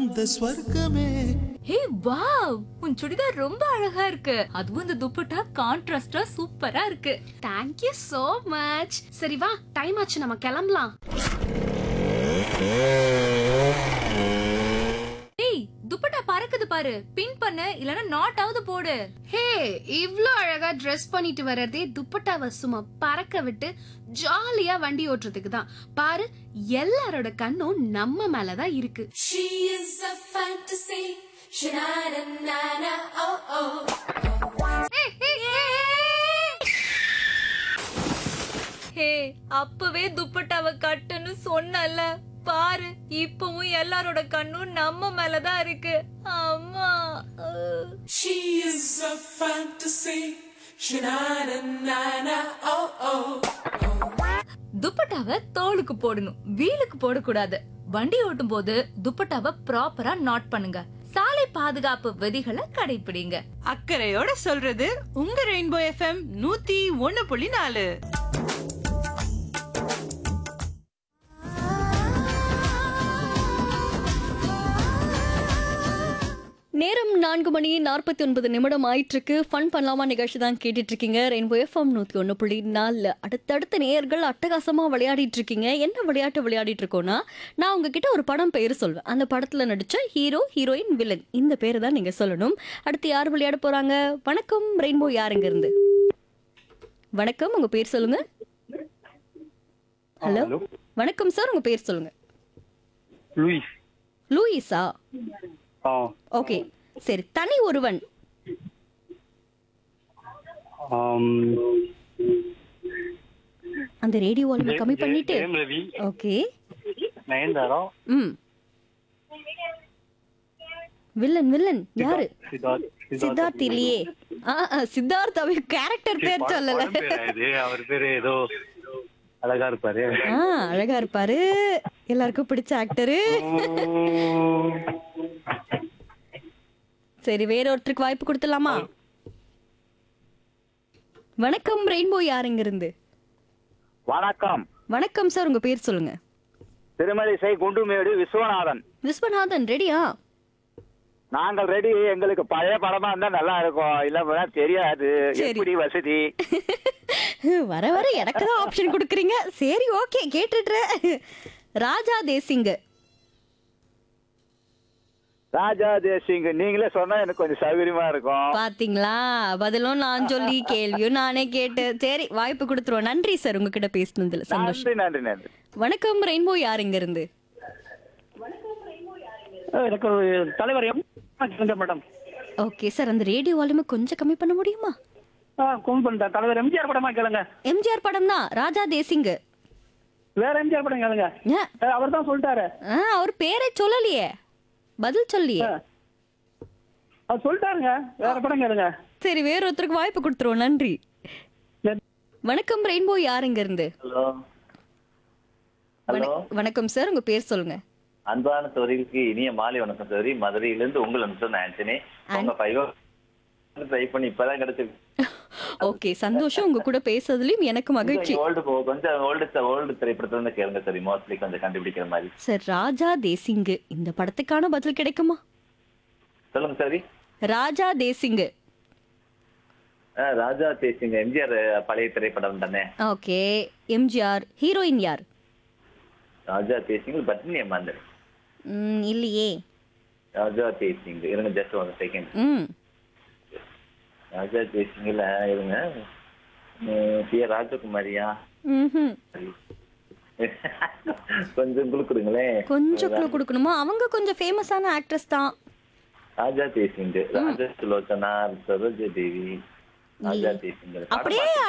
அந்த ஸ்வர்க்கமே hey wow உன் சுடிதார் ரொம்ப அழகா இருக்கு அதுவும் இந்த துப்பட்டா கான்ட்ராஸ்டா சூப்பரா இருக்கு தேங்க் யூ so மச் சரி வா டைம் ஆச்சு நம்ம கிளம்பலாம் ஏய் துப்பட்டா பறக்குது பாரு பின் பண்ணு இல்லனா நாட் ஆவது போடு ஹே இவ்ளோ அழகா ட்ரெஸ் பண்ணிட்டு வர்றதே துப்பட்டாவை சும்மா பறக்க விட்டு ஜாலியா வண்டி ஓட்டுறதுக்கு தான் பாரு எல்லாரோட கண்ணும் நம்ம மேல தான் இருக்கு She is a fantasy. Sha-na-na-na-na, oh oh. ஹே அப்பவே துப்பட்டாவை கட்டுன்னு சொன்னல பாரு இப்பவும் எல்லாரோட கண்ணும் நம்ம மேலதான் இருக்கு அம்மா அஹ். She is a fantasy. Sha-na-na-na-na, oh oh. துப்பட்டாவை தோலுக்கு போடணும் வீலுக்கு போடக்கூடாது வண்டி ஓட்டும் போது துப்பட்டாவை ப்ராப்பரா நாட் பண்ணுங்க சாலை பாதுகாப்பு விதிகளை கடைபிடிங்க அக்கறையோட சொல்றது உங்க ரெயின்போ எஃப்எம் நூத்தி ஒன்னு புள்ளி நாலு நேரம் நான்கு மணி நாற்பத்தி ஒன்பது நிமிடம் ஆயிட்டிருக்கு ஃபன் பண்ணலாமா நிகழ்ச்சி தான் கேட்டுட்டு இருக்கீங்க ரெயின்போ எஃப்எம் நூற்றி ஒன்று புள்ளி நாலில் அடுத்தடுத்த நேயர்கள் அட்டகாசமாக விளையாடிட்டு இருக்கீங்க என்ன விளையாட்டு விளையாடிட்டு இருக்கோன்னா நான் உங்ககிட்ட ஒரு படம் பேர் சொல்வேன் அந்த படத்தில் நடித்த ஹீரோ ஹீரோயின் வில்லன் இந்த பேரை தான் நீங்கள் சொல்லணும் அடுத்து யார் விளையாட போகிறாங்க வணக்கம் ரெயின்போ யாருங்க இருந்து வணக்கம் உங்கள் பேர் சொல்லுங்க ஹலோ வணக்கம் சார் உங்கள் பேர் சொல்லுங்க லூயிஸ் லூயிஸா ஆ ஓகே சரி தனி ஒருவன் ஆம், அந்த ரேடியோ வால்யூம் ஜெயம் கம்மி ஜெயம் பண்ணிட்டு ஜெயம் ரவி ஓகே நயன்தாரா ம் வில்லன் வில்லன் யாரு சித்தார்த் சித்தார்த் இல்லையே ஆ ஆ, சித்தார்த் அவர் கேரக்டர் பேர் படம் சொல்லல படம் பேரா இது அவர் பேரு ஏதோ அழகா இருப்பாரு ஆ அழகா இருப்பாரு எல்லாருக்கும் பிடிச்ச ஆக்டரு சரி வேற ஒருத்தருக்கு வாய்ப்பு கொடுத்துடலாமா வணக்கம் ரெயின்போ யாருங்க இருந்து வணக்கம் வணக்கம் சார் உங்க பேர் சொல்லுங்க திருமலிசை குண்டுமேடு விஸ்வநாதன் விஸ்வநாதன் ரெடியா நாங்கள் ரெடி எங்களுக்கு பழைய படமா இருந்தா நல்லா இருக்கும் இல்ல தெரியாது சரி. எப்படி வசதி வர வர எனக்கு தான் ஆப்ஷன் கொடுக்குறீங்க சரி ஓகே கேட்டுடுறேன் ராஜா தேசிங்க ராஜா தேசிங் நீங்களே சொன்னா எனக்கு கொஞ்சம் சௌகரியமா இருக்கும் பாத்தீங்களா பதிலும் நான் சொல்லி கேள்வியும் நானே கேட்டு சரி வாய்ப்பு கொடுத்துருவோம் நன்றி சார் உங்ககிட்ட பேசினதுல சந்தோஷம் நன்றி நன்றி நன்றி வணக்கம் ரெயின்போ யாருங்க இருந்து எனக்கு ஒரு தலைவர் எம் மேடம் ஓகே சார் அந்த ரேடியோ வால்யூமை கொஞ்சம் கம்மி பண்ண முடியுமா ஃபோன் பண்ணிட்டேன் தலைவர் எம்ஜிஆர் படமா கேளுங்க எம்ஜிஆர் படம் தான் ராஜா தேசிங்க வேற எம்ஜிஆர் படம் கேளுங்க ஏன்? அவர் தான் சொல்லிட்டாரு ஆ அவர் பேரே சொல்லலையே பதில் சொல்லியே அவர் சொல்லிட்டாருங்க வேற படம் கேளுங்க சரி வேற ஒருத்தருக்கு வாய்ப்பு கொடுத்துருவோம் நன்றி வணக்கம் ரெயின்போ யாருங்க இருந்து ஹலோ ஹலோ வணக்- வணக்கம் சார் உங்க பேர் சொல்லுங்க அன்பான தோழிகளுக்கு இனிய மாலை வணக்கம் தோழி மதுரையிலிருந்து உங்கள் அனுப்பிச்சு ஆண்டனி உங்க ஃபைவ் ட்ரை பண்ணி இப்பதான் கிடைச்சிருக்கு ஓகே சந்தோஷம் உங்க கூட பேசுறதுலயும் எனக்கு மகிழ்ச்சி ஓல்டு கொஞ்சம் ஓல்டு ஓல்டு திரைப்படத்துல இருந்து கேளுங்க சரி மோஸ்ட்லி கொஞ்சம் கண்டுபிடிக்கிற மாதிரி சார் ராஜா தேசிங்கு இந்த படத்துக்கான பதில் கிடைக்குமா சொல்லுங்க சரி ராஜா தேசிங்கு ஆ, ராஜா தேசிங்க எம்ஜிஆர் பழைய திரைப்படம் தானே ஓகே எம்ஜிஆர் ஹீரோயின் யார் ராஜா தேசிங் பத்மினி அம்மாந்தர் ம், இல்லையே ராஜா தேசிங் இருங்க ஜஸ்ட் ஒன் செகண்ட் ம் ராஜா தேசிங்ல இருங்க ம், பி ஆர் ராஜகுமாரியா ம்ஹும். கொஞ்சம் குழுக்குடுங்களேன் கொஞ்சம் clue கொடுக்கணுமா அவங்க கொஞ்சம் ஃபேமஸான ஆக்ட்ரஸ் தான் ராஜா தேசிங் ராஜா சுலோச்சனா சரோஜா தேவி ராஜா தேசிங் அப்படியே